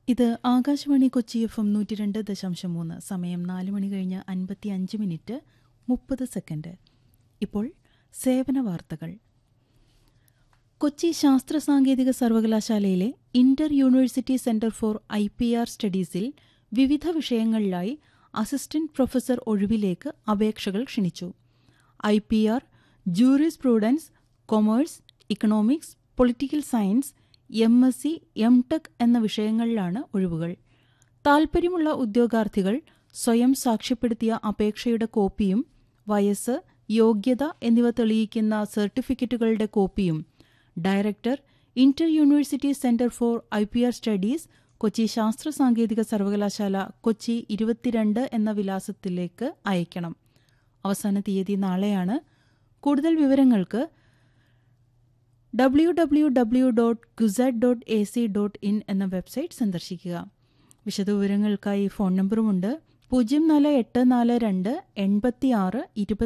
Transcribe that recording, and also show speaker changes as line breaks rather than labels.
ഇത് Akashvani Kochi F M നൂറ്റി രണ്ട് ദശാംശം മൂന്ന് സമയം നാല് മണി കഴിഞ്ഞ് അൻപത്തി അഞ്ച് മിനിറ്റ് മുപ്പത് സെക്കൻഡ് ഇപ്പോൾ സേവന വാർത്തകൾ കൊച്ചി ശാസ്ത്ര സാങ്കേതിക സർവകലാശാലയിലെ inter university centre for I P R സ്റ്റഡീസിൽ വിവിധ വിഷയങ്ങളിലായി അസിസ്റ്റന്റ് പ്രൊഫസർ ഒഴിവിലേക്ക് അപേക്ഷകൾ ക്ഷണിച്ചു I P R jurisprudence commerce economics political science M S C M tech എന്ന വിഷയങ്ങളിലാണ് ഒഴിവുകൾ താൽപ്പര്യമുള്ള ഉദ്യോഗാർത്ഥികൾ സ്വയം സാക്ഷ്യപ്പെടുത്തിയ അപേക്ഷയുടെ കോപ്പിയും വയസ്സ് യോഗ്യത എന്നിവ തെളിയിക്കുന്ന സർട്ടിഫിക്കറ്റുകളുടെ കോപ്പിയും director inter university centre for I P R studies Kochi ശാസ്ത്ര സാങ്കേതിക സർവകലാശാല കൊച്ചി ഇരുപത്തിരണ്ട് എന്ന വിലാസത്തിലേക്ക് അയക്കണം അവസാന തീയതി നാളെയാണ് കൂടുതൽ വിവരങ്ങൾക്ക് W W W dot CUSAT dot A C dot in എന്ന വെബ്സൈറ്റ് സന്ദർശിക്കുക വിശദവിവരങ്ങൾക്കായി ഫോൺ നമ്പറുമുണ്ട് പൂജ്യം നാല് എട്ട് നാല് രണ്ട് എൺപത്തി ആറ്